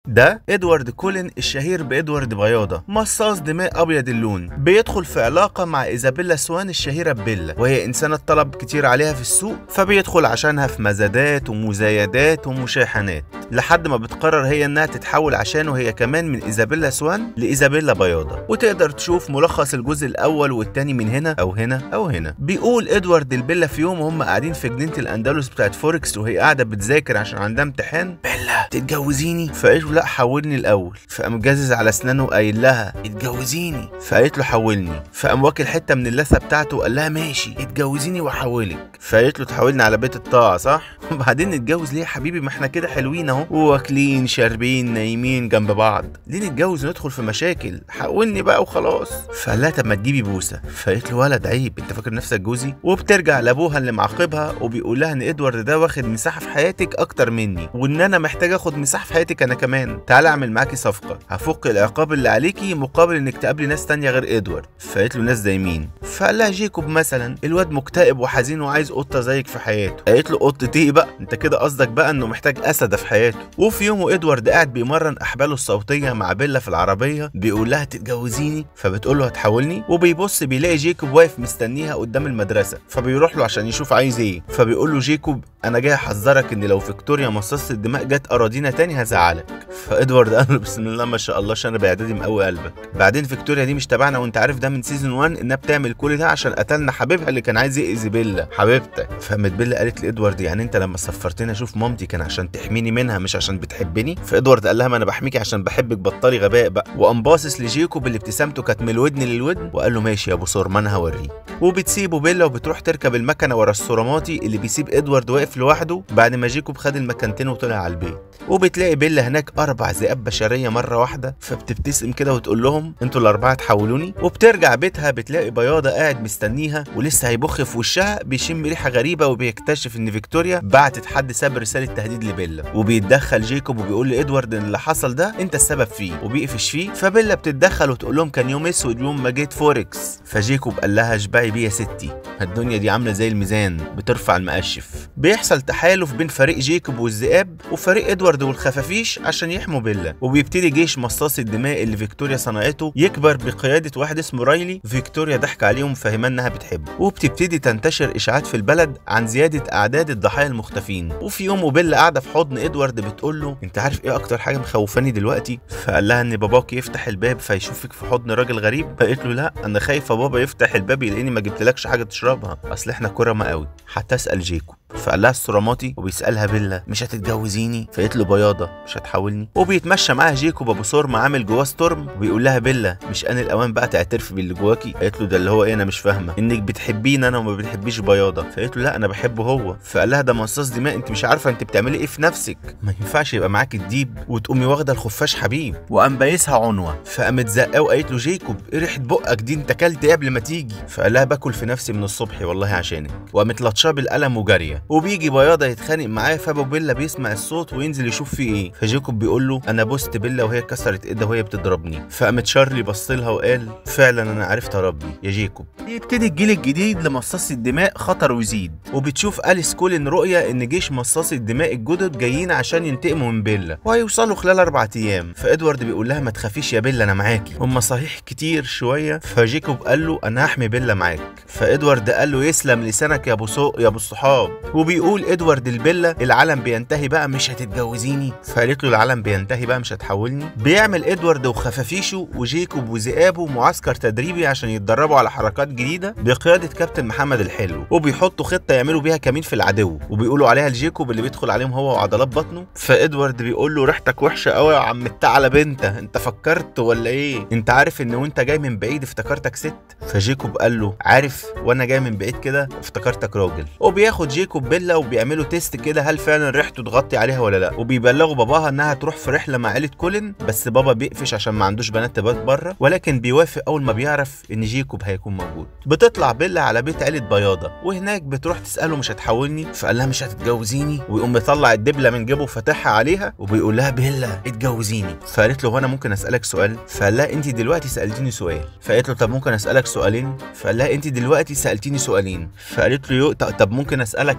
ده ادوارد كولين الشهير بادوارد بياضه مصاص دماء ابيض اللون بيدخل في علاقه مع ايزابيلا سوان الشهيره ببيلا وهي انسانه طلب كتير عليها في السوق فبيدخل عشانها في مزادات ومزايدات ومشاحنات لحد ما بتقرر هي انها تتحول عشانه هي كمان من ايزابيلا سوان لايزابيلا بياضه وتقدر تشوف ملخص الجزء الاول والتاني من هنا او هنا او هنا بيقول ادوارد البيلا في يوم وهم قاعدين في جنينه الاندلس بتاعت فوركس وهي قاعده بتذاكر عشان عندها امتحان بيلا تتجوزيني فقالت له لا حولني الاول فقام جازز على اسنانه وقايل لها اتجوزيني فقالت له حولني فقام واكل حته من اللثه بتاعته وقال لها ماشي اتجوزيني واحولك فقالت له تحولني على بيت الطاعه صح وبعدين نتجوز ليه يا حبيبي ما احنا كده حلوين اهو واكلين شاربين نايمين جنب بعض ليه نتجوز وندخل في مشاكل حولني بقى وخلاص فقال لها طب ما تجيبي بوسه فقالت له ولد عيب انت فاكر نفسك جوزي وبترجع لابوها اللي معاقبها وبيقول لها ان ادوارد ده واخد مساحه في حياتك اكتر مني وان انا محتاج اخد مساحه في حياتك انا كمان تعالى اعمل معاكي صفقه هفك العقاب اللي عليكي مقابل انك تقابلي ناس تانية غير ادوارد فقالت له ناس زي مين فقال لها جيكوب مثلا الواد مكتئب وحزين وعايز قطه زيك في حياته قالت له قطه ايه بقى انت كده قصدك بقى انه محتاج اسده في حياته وفي يوم وادوارد قاعد بيمرن احباله الصوتيه مع بيلا في العربيه بيقول لها تتجوزيني فبتقول له هتحولني وبيبص بيلاقي جيكوب واقف مستنيها قدام المدرسه فبيروح له عشان يشوف عايز ايه فبيقول له جيكوب انا جاي احذرك ان لو فيكتوريا مصاصه الدماء جت اراضينا تاني هزعلك فادوارد قال له بسم الله ما شاء الله عشان انا باعدادي مقوي قلبك بعدين فيكتوريا دي مش تبعنا وانت عارف ده من سيزون 1 انها بتعمل كل ده عشان قتلنا حبيبها اللي كان عايز يأذي بيلا حبيبتك فقامت بيلا قالت لادوارد يعني انت لما سفرتني اشوف مامتي كان عشان تحميني منها مش عشان بتحبني فادوارد قال لها ما انا بحميكي عشان بحبك بطلي غباء بقى وقام باصص لجيكوب اللي ابتسامته كانت من الودن للودن وقال له ماشي يا ابو سورمان هوريك وبتسيبه بيلا وبتروح تركب المكنه ورا السوراماتي اللي بيسيب ادوارد واقف لوحده بعد ما جيكوب خد المكانتين وطلع على البيت وبتلاقي بيلا هناك اربع ذئاب بشريه مره واحده فبتبتسم كده وتقول لهم انتوا الاربعه تحولوني وبترجع بيتها بتلاقي بياضه قاعد مستنيها ولسه هيبخ في وشها بيشم ريحه غريبه وبيكتشف ان فيكتوريا بعتت حد ساب رساله تهديد لبيلا وبيتدخل جيكوب وبيقول لادوارد ان اللي حصل ده انت السبب فيه وبيقفش فيه فبيلا بتتدخل وتقول لهم كان يوم اسود يوم ما جيت فوركس فجيكوب قال لها اشبعي بيه يا ستي الدنيا دي عامله زي الميزان بترفع المقشف بيحصل تحالف بين فريق جيكوب والذئاب وفريق ادوارد والخفافيش عشان يحموا بيلا وبيبتدي جيش مصاص الدماء اللي فيكتوريا صنعته يكبر بقياده واحد اسمه رايلي فيكتوريا ضحك عليهم فهمها انها بتحبه وبتبتدي تنتشر اشاعات في البلد عن زياده اعداد الضحايا المختفين وفي يوم وبيلا قاعده في حضن ادوارد بتقول له انت عارف ايه اكتر حاجه مخوفاني دلوقتي فقال لها ان باباك يفتح الباب فيشوفك في حضن راجل غريب فقالت له لا انا خايفه بابا يفتح الباب يلاقيني ما جبتلكش حاجه تشربها اصل احنا كرمه قوي حتى اسال جيكو فقال لها السراماتي وبيسالها بيلا مش هتتجوزيني فقالت له بياضه مش هتحولني وبيتمشى معاها جيكوب ابو سورم عامل جواه ستورم وبيقول لها بيلا مش ان الاوان بقى تعترفي باللي جواكي قالت له ده اللي هو ايه انا مش فاهمه انك بتحبيني انا وما بتحبيش بياضه فقالت له لا انا بحبه هو فقال لها ده مصاص دماء انت مش عارفه انت بتعملي ايه في نفسك ما ينفعش يبقى معاك الديب وتقومي واخده الخفاش حبيب وقام بايسها عنوه فقامت زقاه وقالت له جيكوب ايه ريحه بقك دي انت كلت ايه قبل ما تيجي فقال لها باكل في نفسي من الصبح والله عشانك وقامت لطشاه بالقلم وجاريه وبيجي بياضه يتخانق معاه فابو بيلا بيسمع الصوت وينزل يشوف فيه ايه فجيكوب بيقول له انا بوست بيلا وهي كسرت ايدها وهي بتضربني فقامت شارلي بص لها وقال فعلا انا عرفت اربي يا جيكوب يبتدي الجيل الجديد لمصاصي الدماء خطر ويزيد وبتشوف اليس كولين رؤيه ان جيش مصاصي الدماء الجدد جايين عشان ينتقموا من بيلا وهيوصلوا خلال اربع ايام فادوارد بيقول لها ما تخافيش يا بيلا انا معاكي هم صحيح كتير شويه فجيكوب قال له انا هحمي بيلا معاك فادوارد قال له يسلم لسانك يا ابو سوق يا ابو الصحاب وبيقول ادوارد البيلا العالم بينتهي بقى مش هتتجوزيني فقالت له العالم بينتهي بقى مش هتحولني بيعمل ادوارد وخفافيشه وجيكوب وذئابه معسكر تدريبي عشان يتدربوا على حركات جديده بقياده كابتن محمد الحلو وبيحطوا خطه يعملوا بيها كمين في العدو وبيقولوا عليها لجيكوب اللي بيدخل عليهم هو وعضلات بطنه فادوارد بيقول له ريحتك وحشه قوي يا عم الثعلب انت انت فكرت ولا ايه انت عارف ان وانت جاي من بعيد افتكرتك ست فجيكوب قال له عارف وانا جاي من بعيد كده افتكرتك راجل وبياخد جيكوب بيلا وبيعملوا تيست كده هل فعلا ريحته تغطي عليها ولا لا وبيبلغوا باباها انها تروح في رحله مع عيله كولين بس بابا بيقفش عشان ما عندوش بنات تبات بره ولكن بيوافق اول ما بيعرف ان جيكوب هيكون موجود بتطلع بيلا على بيت عيله بياضه وهناك بتروح تساله مش هتحولني فقال لها مش هتتجوزيني ويقوم مطلع الدبله من جيبه وفاتحها عليها وبيقول لها بيلا اتجوزيني فقالت له هو انا ممكن اسالك سؤال فقال لها انت دلوقتي سالتيني سؤال فقالت له طب ممكن اسالك سؤالين فقال لها انت دلوقتي سالتيني سؤالين فقالت له يو... طب ممكن اسالك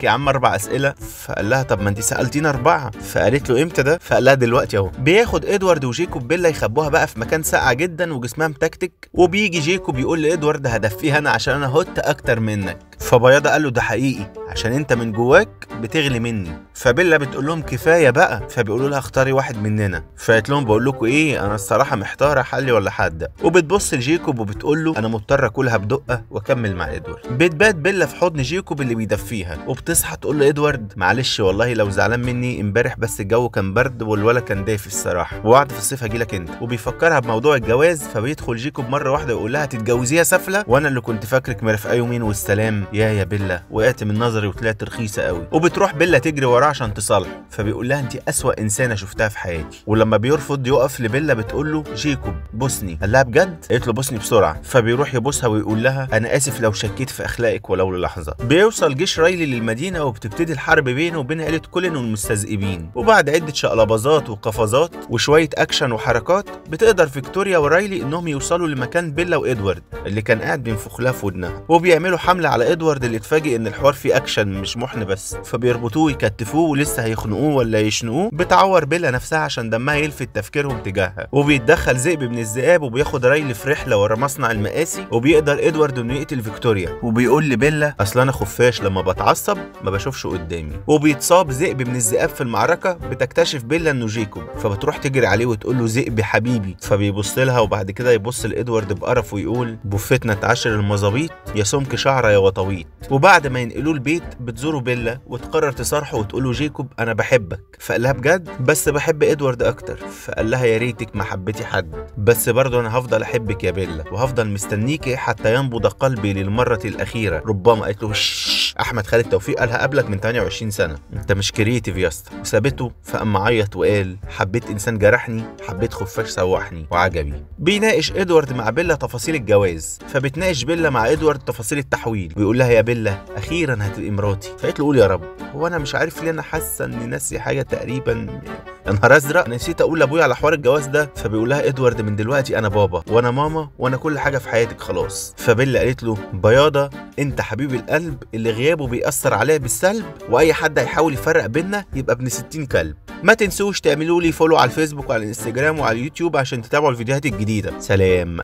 يا عم اربع اسئله فقال لها طب ما انت سالتينا اربعه فقالت له امتى ده فقال لها دلوقتي اهو بياخد ادوارد وجيكوب بيلا يخبوها بقى في مكان ساقع جدا وجسمها متكتك وبيجي جيكوب يقول لادوارد هدفيها انا عشان انا هوت اكتر منك فبياضة قال له ده حقيقي عشان انت من جواك بتغلي مني فبيلا بتقول لهم كفايه بقى فبيقولوا لها اختاري واحد مننا فقالت لهم بقول لكم ايه انا الصراحه محتاره حلي ولا حد وبتبص لجيكوب وبتقول له انا مضطر اكلها بدقه واكمل مع ادوارد بتبات بيلا في حضن جيكوب اللي بيدفيها وبتصحى تقول له ادوارد معلش والله لو زعلان مني امبارح بس الجو كان برد والولا كان دافي الصراحه ووعد في الصيف هجيلك انت وبيفكرها بموضوع الجواز فبيدخل جيكوب مره واحده ويقول لها تتجوزيها سفله وانا اللي كنت فاكرك مرافقه يومين والسلام يا يا بيلا وقعت من نظري وطلعت رخيصه قوي وبتروح بيلا تجري وراه عشان تصالحه فبيقول لها انت اسوا انسانه شفتها في حياتي ولما بيرفض يقف لبيلا بتقول له جيكوب بوسني قال لها بجد قالت له بوسني بسرعه فبيروح يبوسها ويقول لها انا اسف لو شكيت في اخلاقك ولو للحظه بيوصل جيش رايلي للمدينه وبتبتدي الحرب بينه وبين عيله كولين والمستذئبين وبعد عده شقلباظات وقفزات وشويه اكشن وحركات بتقدر فيكتوريا ورايلي انهم يوصلوا لمكان بيلا وادوارد اللي كان قاعد بينفخ لها في ودنها وبيعملوا حمله على ادوارد اللي اتفاجئ ان الحوار فيه اكشن مش محن بس فبيربطوه ويكتفوه ولسه هيخنقوه ولا يشنقوه بتعور بيلا نفسها عشان دمها يلفت تفكيرهم تجاهها وبيتدخل ذئب من الذئاب وبياخد رايلي في رحله ورا مصنع المقاسي وبيقدر ادوارد انه يقتل فيكتوريا وبيقول لبيلا اصل انا خفاش لما بتعصب ما بشوفش قدامي وبيتصاب ذئب من الذئاب في المعركه بتكتشف بيلا انه جيكوب فبتروح تجري عليه وتقول له ذئب حبيبي فبيبص لها وبعد كده يبص لادوارد بقرف ويقول بفتنا تعاشر المظابيط يا سمك شعره يا وطويط وبعد ما ينقلوه البيت بتزوره بيلا وتقرر تصارحه وتقول له جيكوب انا بحبك فقال لها بجد بس بحب ادوارد اكتر فقال لها يا ريتك ما حبيتي حد بس برضه انا هفضل احبك يا بيلا وهفضل مستنيكي حتى ينبض قلبي للمره الاخيره ربما قالت له "شش". احمد خالد توفيق قالها قبلك من 28 سنه انت مش كرييتيف يا اسطى وسابته فقام عيط وقال حبيت انسان جرحني حبيت خفاش سوحني وعجبي بيناقش ادوارد مع بيلا تفاصيل الجواز فبتناقش بيلا مع ادوارد تفاصيل التحويل ويقول لها يا بيلا اخيرا هتبقي مراتي فقالت له قول يا رب هو انا مش عارف ليه انا حاسه اني ناسي حاجه تقريبا يا نهار ازرق نسيت اقول لابويا على حوار الجواز ده فبيقول لها ادوارد من دلوقتي انا بابا وانا ماما وانا كل حاجه في حياتك خلاص فبيلا قالت له بياضه انت حبيب القلب اللي غيابه بيأثر عليا بالسلب واي حد هيحاول يفرق بينا يبقى ابن 60 كلب ما تنسوش تعملوا لي فولو على الفيسبوك وعلى الانستجرام وعلى اليوتيوب عشان تتابعوا الفيديوهات الجديده سلام